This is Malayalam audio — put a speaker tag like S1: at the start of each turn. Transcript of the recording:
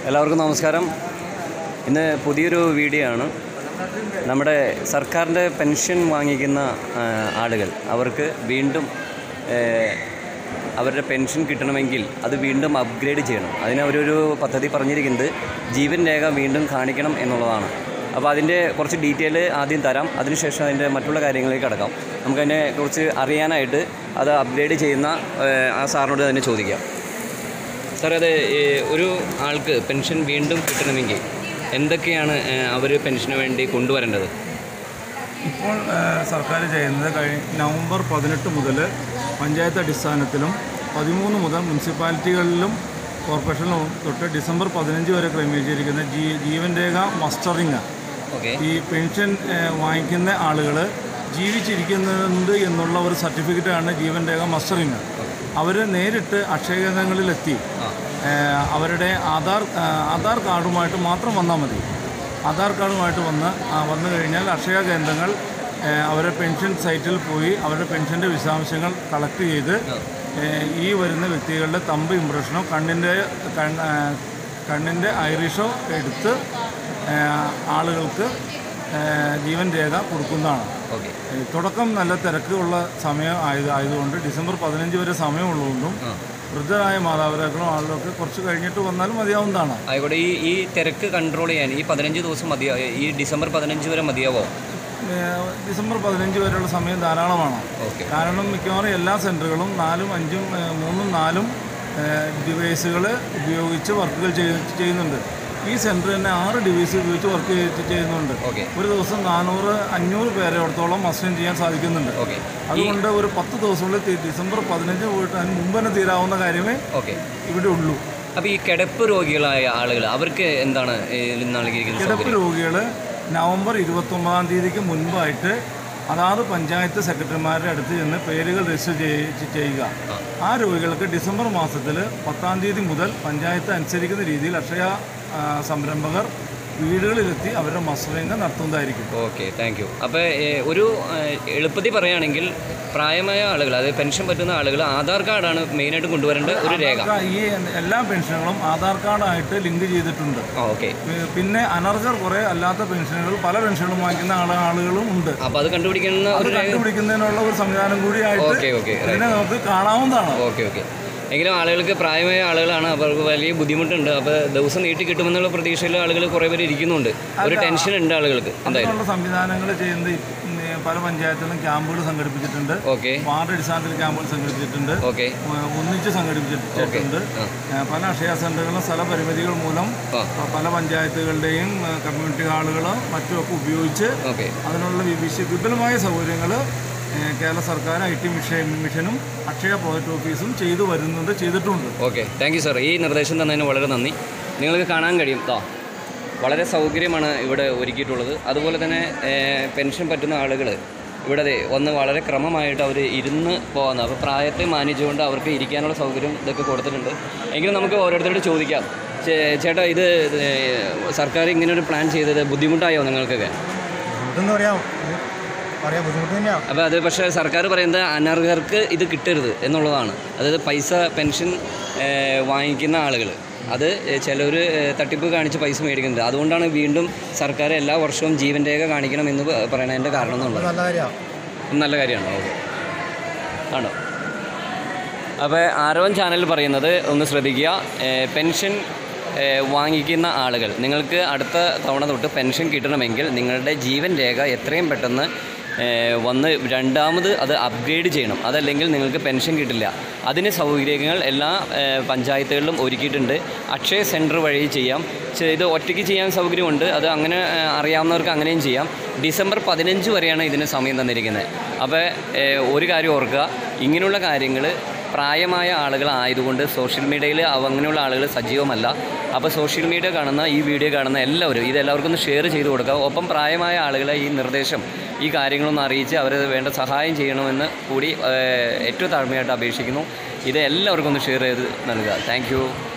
S1: എല്ലാവർക്കും നമസ്കാരം ഇന്ന് പുതിയൊരു വീഡിയോ ആണ് നമ്മുടെ സർക്കാരിൻ്റെ പെൻഷൻ വാങ്ങിക്കുന്ന ആ, ആളുകൾ അവർക്ക് വീണ്ടും ഏ, അവരുടെ പെൻഷൻ കിട്ടണമെങ്കിൽ അത് വീണ്ടും അപ്ഗ്രേഡ് ചെയ്യണം അതിന് അവരൊരു പദ്ധതി പറഞ്ഞിരിക്കുന്നത് ജീവൻ രേഖ വീണ്ടും കാണിക്കണം എന്നുള്ളതാണ് അപ്പോൾ അതിൻ്റെ കുറച്ച് ഡീറ്റെയിൽ ആദ്യം തരാം അതിനുശേഷം അതിൻ്റെ മറ്റുള്ള കാര്യങ്ങളിലേക്ക് കടക്കാം നമുക്കതിനെ കുറിച്ച് അറിയാനായിട്ട് അത് അപ്ഗ്രേഡ് ചെയ്യുന്ന ഏ, ആ സാറിനോട് തന്നെ ചോദിക്കാം സാർ അത് ഏ, ഒരു ആൾക്ക് പെൻഷൻ വീണ്ടും കിട്ടണമെങ്കിൽ എന്തൊക്കെയാണ് അവർ പെൻഷന് വേണ്ടി കൊണ്ടുവരേണ്ടത്
S2: ഇപ്പോൾ ആ, സർക്കാർ ചെയ്യുന്നത് കഴി നവംബർ പതിനെട്ട് മുതൽ പഞ്ചായത്ത് അടിസ്ഥാനത്തിലും പതിമൂന്ന് മുതൽ മുനിസിപ്പാലിറ്റികളിലും കോർപ്പറേഷനിലും തൊട്ട് ഡിസംബർ പതിനഞ്ച് വരെ ക്രമീകരിച്ചിരിക്കുന്ന ജീ ജീവൻ രേഖ മസ്റ്ററിങ്
S1: ഓക്കെ
S2: ഈ പെൻഷൻ ആ, വാങ്ങിക്കുന്ന ആളുകൾ ജീവിച്ചിരിക്കുന്നുണ്ട് എന്നുള്ള ഒരു സർട്ടിഫിക്കറ്റാണ് ജീവൻ രേഖ മസ്റ്ററിങ് അവർ നേരിട്ട് അക്ഷയ കേന്ദ്രങ്ങളിലെത്തി
S1: ആ
S2: ആ, അവരുടെ ആധാർ ആ, ആധാർ കാർഡുമായിട്ട് മാത്രം വന്നാൽ മതി ആധാർ കാർഡുമായിട്ട് വന്ന് ആ, വന്നു കഴിഞ്ഞാൽ അക്ഷയ കേന്ദ്രങ്ങൾ ആ, അവരുടെ പെൻഷൻ സൈറ്റിൽ പോയി അവരുടെ പെൻഷൻ്റെ വിശദാംശങ്ങൾ കളക്ട് ചെയ്ത് ആ, ഈ വരുന്ന വ്യക്തികളുടെ തമ്പ് ഇംപ്രഷനോ കണ്ണിൻ്റെ കണ്ണ് ആ, കണ്ണിൻ്റെ ഐറിഷോ എടുത്ത് ആ, ആളുകൾക്ക് ആ, ജീവൻ രേഖ കൊടുക്കുന്നതാണ്
S1: ഓക്കെ
S2: ഈ തുടക്കം നല്ല തിരക്കുള്ള സമയം ആയത് ആയതുകൊണ്ട് ഡിസംബർ പതിനഞ്ച് വരെ സമയമുള്ളതുകൊണ്ടും
S1: ആ
S2: വൃദ്ധരായ മാതാപിതാക്കളും ആളുകളൊക്കെ കുറച്ച് കഴിഞ്ഞിട്ട് വന്നാലും മതിയാവുന്നതാണ്
S1: ആയിക്കോട്ടെ ഈ ഈ തിരക്ക് കൺട്രോൾ ചെയ്യാൻ ഈ പതിനഞ്ച് ദിവസം മതിയാ ഈ ഡിസംബർ പതിനഞ്ച് വരെ മതിയാവോ
S2: ഏഹ് ഡിസംബർ പതിനഞ്ച് വരെയുള്ള സമയം ധാരാളമാണ്
S1: ഓക്കെ
S2: കാരണം മിക്കവാറും എല്ലാ സെൻറ്ററുകളും നാലും അഞ്ചും ഏഹ് മൂന്നും നാലും ഡിവൈസുകൾ ഉപയോഗിച്ച് വർക്കുകൾ ചെയ്യ- ചെയ്യുന്നുണ്ട് ഈ സെൻറ്റർ തന്നെ ആറ് ഡിവൈസ് ഉപയോഗിച്ച് വർക്ക് ചെയ്യുന്നുണ്ട്
S1: ഓക്കെ
S2: ഒരു ദിവസം നാനൂറ് അഞ്ഞൂറ് പേരോടത്തോളം മസ്റ്റൻ ചെയ്യാൻ സാധിക്കുന്നുണ്ട്
S1: ഓക്കെ
S2: അതുകൊണ്ട് ഒരു പത്ത് ദിവസമുള്ളിൽ തി- ഡിസംബർ പതിനഞ്ച് പോയിട്ട് അതിന് മുമ്പ് തന്നെ തീരാവുന്ന കാര്യമേ
S1: ഓക്കെ
S2: ഇവിടെ ഉള്ളൂ
S1: അപ്പോൾ ഈ കിടപ്പ് രോഗികളായ ആളുകൾ അവർക്ക് എന്താണ് ഇതിൽ നൽകിയിരിക്കുന്ന
S2: കിടപ്പ്
S1: സൗകര്യം
S2: രോഗികൾ നവംബർ ഇരുപത്തൊമ്പതാം തീയതിക്ക് മുൻപായിട്ട് അതാത് പഞ്ചായത്ത് സെക്രട്ടറിമാരുടെ അടുത്ത് ചെന്ന് പേരുകൾ രജിസ്റ്റർ ചെയ്യ- ചെയ്യുക ആ രോഗികൾക്ക് ഡിസംബർ മാസത്തിൽ പത്താം തീയതി മുതൽ പഞ്ചായത്ത് അനുസരിക്കുന്ന രീതിയിൽ അക്ഷയ ആ, സംരംഭകർ വീടുകളിലെത്തി അവരുടെ മസ്റ്ററിംഗ് നടത്തുന്നതായിരിക്കും
S1: ഓക്കെ താങ്ക് യു അപ്പോൾ ഒരു ഏഹ്, എളുപ്പത്തിൽ പറയുകയാണെങ്കിൽ പ്രായമായ ആളുകൾ അതായത് പെൻഷൻ പറ്റുന്ന ആളുകൾ ആധാർ കാർഡാണ് മെയിനായിട്ട് കൊണ്ടുവരേണ്ട ഒരു രേഖ
S2: ഈ എല്ലാ പെൻഷനുകളും ആധാർ കാർഡായിട്ട് ലിങ്ക് ചെയ്തിട്ടുണ്ട്
S1: ആ ഓക്കെ
S2: പി- പിന്നെ അനർഹർ കുറേ അല്ലാത്ത പെൻഷനുകൾ പല പെൻഷനുകളും വാങ്ങിക്കുന്ന ആള- ആളുകളും ഉണ്ട്
S1: അപ്പോൾ അത് കണ്ടുപിടിക്കുന്ന
S2: അത്
S1: ഒരു രേഖ
S2: കണ്ടുപിടിക്കുന്നതിനുള്ള ഒരു സംവിധാനം കൂടിയായിട്ട്
S1: ഓക്കെ ഓക്കെ
S2: ഇതിനെ നമുക്ക് കാണാവുന്നതാണ്
S1: ഓക്കെ ഓക്കെ എങ്കിലും ആളുകൾക്ക് പ്രായമായ ആളുകളാണ് അപ്പോൾ അവർക്ക് വലിയ ബുദ്ധിമുട്ടുണ്ട് അപ്പോൾ ദിവസം നീട്ടി കിട്ടുമെന്നുള്ള പ്രതീക്ഷയിൽ ആളുകൾ കുറേ പേര് ഇരിക്കുന്നുണ്ട് ഒരു ടെൻഷൻ ഉണ്ട് ആളുകൾക്ക് എന്തായാലും
S2: അതിനുള്ള സംവിധാനങ്ങൾ ചെയ്യുന്നത് ഈ, ഉം, പല പഞ്ചായത്തിലും ക്യാമ്പുകൾ സംഘടിപ്പിച്ചിട്ടുണ്ട്
S1: ഓക്കെ
S2: വാർഡ് അടിസ്ഥാനത്തിൽ ക്യാമ്പുകൾ സംഘടിപ്പിച്ചിട്ടുണ്ട്
S1: ഓക്കെ
S2: ഉം, ഒന്നിച്ച് സംഘടിപ്പിച്ചിട്ടുണ്ട്
S1: ആ.
S2: ഏഹ് പല അക്ഷയ സെൻ്ററുകളും സ്ഥലപരിമിതികൾ മൂലം
S1: ആ
S2: പ- പല പഞ്ചായത്തുകളുടെയും ഏഹ് കമ്മ്യൂണിറ്റി ഹാളുകളും മറ്റുമൊക്കെ ഉപയോഗിച്ച്
S1: ഓക്കെ
S2: അതിനുള്ള വിവിശ വിപുലമായ സൗകര്യങ്ങൾ കേരള സർക്കാർ ഐ ടി മിഷൻ മിഷനും അക്ഷയ പ്രോജക്റ്റ് ഓഫീസും ചെയ്തു വരുന്നുണ്ട് ചെയ്തിട്ടുണ്ട്
S1: ഓക്കെ താങ്ക് യു സാർ ഈ നിർദ്ദേശം തന്നതിന് വളരെ നന്ദി നിങ്ങൾക്ക് കാണാൻ കഴിയും ദാ വളരെ സൗകര്യമാണ് ഇവിടെ ഒരുക്കിയിട്ടുള്ളത് അതുപോലെ തന്നെ ഏഹ്, പെൻഷൻ പറ്റുന്ന ആളുകൾ ഇവിടെ ദേ വന്ന് വളരെ ക്രമമായിട്ട് അവർ ഇരുന്ന് പോകുന്നത് അപ്പോൾ പ്രായത്തെ മാനിച്ചുകൊണ്ട് അവർക്ക് ഇരിക്കാനുള്ള സൗകര്യം ഇതൊക്കെ കൊടുത്തിട്ടുണ്ട് എങ്കിലും നമുക്ക് ഓരോരുത്തരോട് ചോദിക്കാം ചേ- ചേട്ടാ ഇത് ഏഹ്, സർക്കാർ ഇങ്ങനെ ഒരു പ്ലാൻ ചെയ്തത് ബുദ്ധിമുട്ടായോ നിങ്ങൾക്കൊക്കെ
S3: ബുദ്ധിമുട്ടെന്ന് പറയാം ഇത് പറയാം ബുദ്ധിമുട്ട് തന്നെയാണ്
S1: അപ്പോൾ അത് പക്ഷേ സർക്കാർ പറയുന്നത് അനർഹർക്ക് ഇത് കിട്ടരുത് എന്നുള്ളതാണ് അതായത് പൈസ പെൻഷൻ ഏഹ്, വാങ്ങിക്കുന്ന ആളുകൾ അത് ചിലർ തട്ടിപ്പ് കാണിച്ച് പൈസ മേടിക്കുന്നുണ്ട് അതുകൊണ്ടാണ് വീണ്ടും സർക്കാർ എല്ലാ വർഷവും ജീവൻ രേഖ കാണിക്കണം എന്ന് പ- പറയണതിൻ്റെ കാരണം എന്നുള്ളത്
S3: നല്ല കാര്യമാണ്
S1: നല്ല കാര്യമാണ് ഓക്കെ ആണോ അപ്പോൾ ആരോൺ ചാനൽ പറയുന്നത് ഒന്ന് ശ്രദ്ധിക്കുക ഏഹ് പെൻഷൻ ഏഹ് വാങ്ങിക്കുന്ന ആളുകൾ നിങ്ങൾക്ക് അടുത്ത തവണ തൊട്ട് പെൻഷൻ കിട്ടണമെങ്കിൽ നിങ്ങളുടെ ജീവൻ രേഖ എത്രയും പെട്ടെന്ന് ഏഹ് വന്ന് രണ്ടാമത് അത് അപ്ഗ്രേഡ് ചെയ്യണം അതല്ലെങ്കിൽ നിങ്ങൾക്ക് പെൻഷൻ കിട്ടില്ല അതിന് സൗകര്യങ്ങൾ എല്ലാ ഏഹ് പഞ്ചായത്തുകളിലും ഒരുക്കിയിട്ടുണ്ട് അക്ഷയ സെൻറ്റർ വഴി ചെയ്യാം ചെ- ഇത് ഒറ്റയ്ക്ക് ചെയ്യാൻ സൗകര്യമുണ്ട് അത് അങ്ങനെ ഏഹ് അറിയാവുന്നവർക്ക് അങ്ങനെയും ചെയ്യാം ഡിസംബർ പതിനഞ്ച് വരെയാണ് ഇതിന് സമയം തന്നിരിക്കുന്നത് അപ്പോൾ ഏഹ് ഒരു കാര്യം ഓർക്കുക ഇങ്ങനെയുള്ള കാര്യങ്ങൾ പ്രായമായ ആളുകളായതുകൊണ്ട് സോഷ്യൽ മീഡിയയിൽ അങ്ങനെയുള്ള ആളുകൾ സജീവമല്ല അപ്പോൾ സോഷ്യൽ മീഡിയ കാണുന്ന ഈ വീഡിയോ കാണുന്ന എല്ലാവരും ഇത് എല്ലാവർക്കും ഒന്ന് ഷെയർ ചെയ്ത് കൊടുക്കുക ഒപ്പം പ്രായമായ ആളുകളെ ഈ നിർദ്ദേശം ഈ കാര്യങ്ങളൊന്ന് അറിയിച്ച് അവരെ വേണ്ട സഹായം ചെയ്യണമെന്ന് കൂടി ഏഹ് ഏറ്റവും താഴ്മയായിട്ട് അപേക്ഷിക്കുന്നു ഇത് എല്ലാവർക്കും ഒന്ന് ഷെയർ ചെയ്ത് നൽകുക താങ്ക്